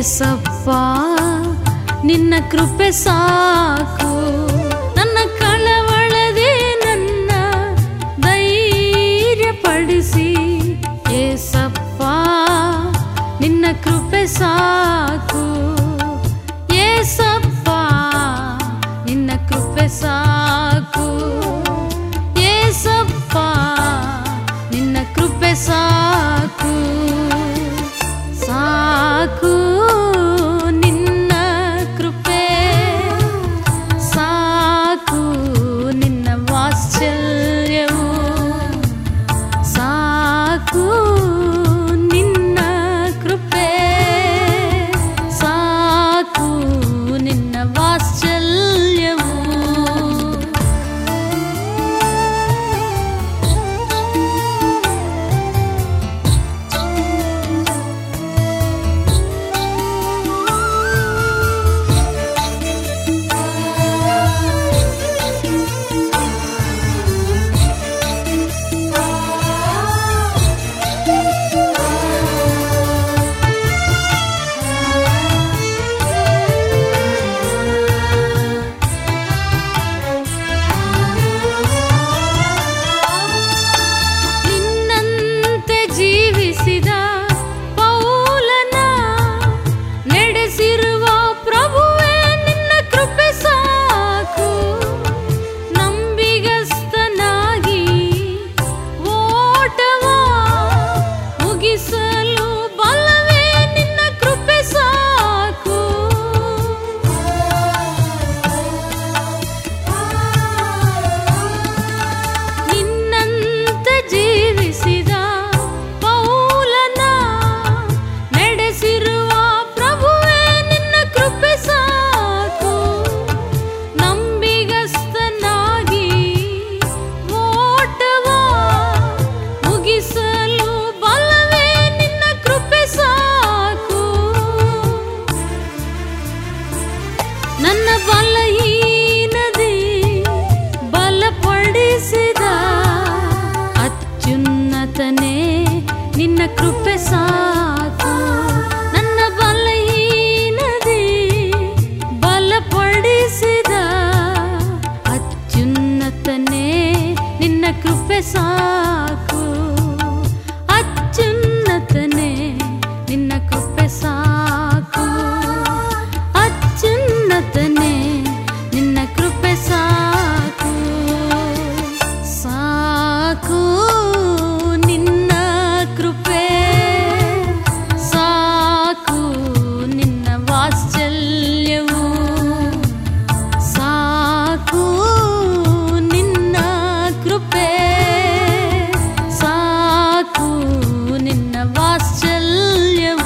ಏಸಪ್ಪ ನಿನ್ನ ಕೃಪೆ ಸಾಕು ನನ್ನ ಕಳವಳದೆ ನನ್ನ ಧೈರ್ಯಪಡಿಸಿ ಏಸಪ್ಪ ನಿನ್ನ ಕೃಪೆ ಸಾಕು ಏಸಪ್ಪ ನಿನ್ನ ಕೃಪೆ ಸಾಕು ಏಸಪ್ಪ ನಿನ್ನ ಕೃಪೆ ಸಾಕು ಸಾಕು ನಿನ್ನ ಕೃಪೆ ಸಾಕು ನಿನ್ನ ವಾತ್ಸಲ್ಯವು ಸಾಕು ನಿನ್ನ ಕೃಪೆ ಸಾಕು ನಿನ್ನ ವಾತ್ಸಲ್ಯವು ನಿನ್ನಂತೆ ಜೀವಿಸಿದ ಪೌಲನ ನಡೆಸಿರುವ ಪ್ರಭುವೇ ನಿನ್ನ ಕೃಪೆ ಸಾಕು ನಂಬಿಗಸ್ತನಾಗಿ ಓಟವ ಮುಗಿಸಲು ಬಲವೇ ನಿನ್ನ ಕೃಪೆ ಸಾಕು ನಿನ್ನಂತ ಜೀವಿಸಿದ ಪೌಲನ ನಡೆಸಿರುವ ಪ್ರಭುವೇ ನಿನ್ನ ಕೃಪೆ ಸಾಕು ನಂಬಿಗಸ್ತನಾಗಿ ಓಟವ ಮುಗಿಸಲು ಬಲವೇ ನಿನ್ನ ಕೃಪೆ ಸಾಕು ನನ್ನ ಬಲಹೀನದೆ ಬಲಪಡಿಸಿದ ಅತ್ಯುನ್ನತನೇ ನಿನ್ನ ಕೃಪೆ ಸಾಕು ನನ್ನ ಬಲಹೀನದೆ ಬಲಪಡಿಸಿದ ಅತ್ಯುನ್ನತನೇ ನಿನ್ನ ಕೃಪೆ ಸಾಕು ಅತ್ಯುನ್ನತನೇ ನಿನ್ನ ಕೃಪೆ ಸಾಕು ಅತ್ಯುನ್ನತನೇ ನಿನ್ನ ಕೃಪೆ ಸಾಕು ಸಾಕು ನಿನ್ನ ಕೃಪೆ ಸಾಕು ನಿನ್ನ ವಾತ್ಸಲ್ಯವು ಸಾಕು ನಿನ್ನ ಕೃಪೆ ಸಾಕು ನಿನ್ನ ವಾತ್ಸಲ್ಯವು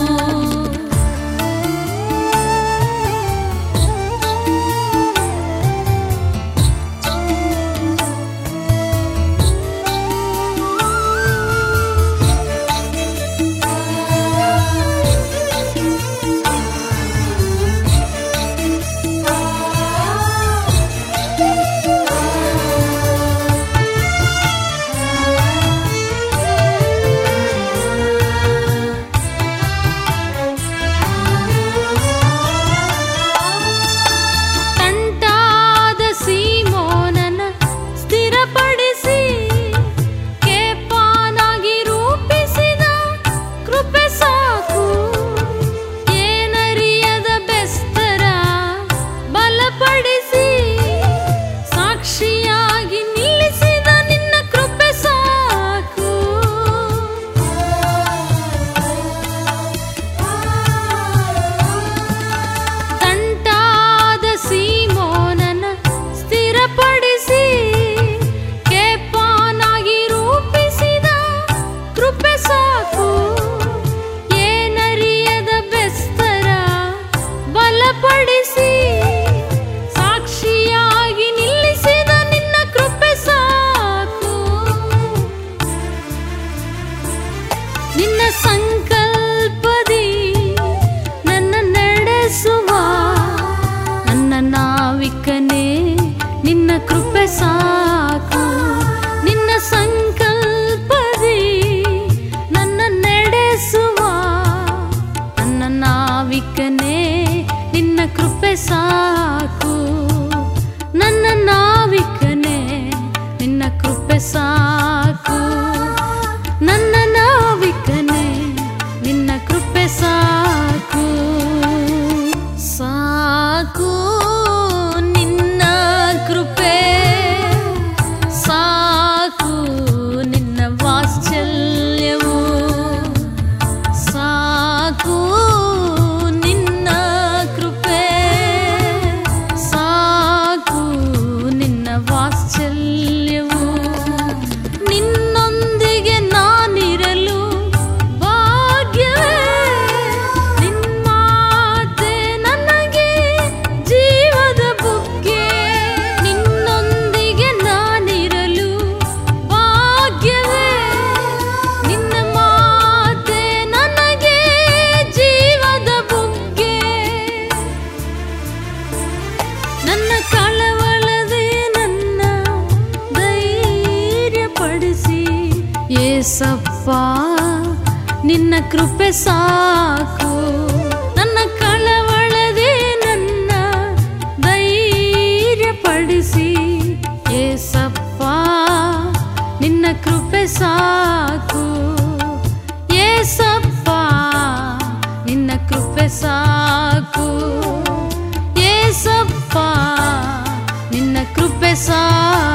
ತಂಟಾದ ಸೀಮೋನನ ಸ್ಥಿರಪಡಿಸಿ ಕೇಪಾನಾಗಿ ರೂಪಿಸಿದ ಕೃಪೆ ಸಾಕು ಏನರಿಯದ ಬೆಸ್ತರ ಬಲಪಡಿಸಿ ಸಾಕ್ಷಿಯಾಗಿ ನಿಲ್ಲಿಸಿದ ನಿನ್ನ ಕೃಪೆ ಸಾಕು ತಂಟಾದ ಸೀಮೋನನ ಸ್ಥಿರಪಡಿಸಿ ಕೇಪಾನಾಗಿ ರೂಪಿಸಿದ ಕೃಪೆ ಸಾಕು ಏನರಿಯದ ಬೆಸ್ತರ ಬಲಪಡಿಸಿ ಸಾಕ್ಷಿಯಾಗಿ ನಿಲ್ಲಿಸಿದ ನಿನ್ನ ಕೃಪೆ ಸಾಕು ನಿನ್ನ ಸಂಕಲ್ಪದಿ ನನ್ನ ನಡೆಸುವ ನನ್ನ ನಾವಿಕನೇ ನಿನ್ನ ಕೃಪೆ ಸಾಕು ನಿನ್ನ ಸಂಕಲ್ಪದಿ ನನ್ನ ನಡೆಸುವ ನನ್ನ ನಾವಿಕ ಏಸಪ್ಪ ನಿನ್ನ ಕೃಪೆ ಸಾಕು ನನ್ನ ಕಳವಳದೆ ನನ್ನ ಧೈರ್ಯಪಡಿಸಿ ಏಸಪ್ಪ ನಿನ್ನ ಕೃಪೆ ಸಾಕು ಏಸಪ್ಪ ನಿನ್ನ ಕೃಪೆ ಸಾಕು ಏಸಪ್ಪ ನಿನ್ನ ಕೃಪೆ ಸಾಕು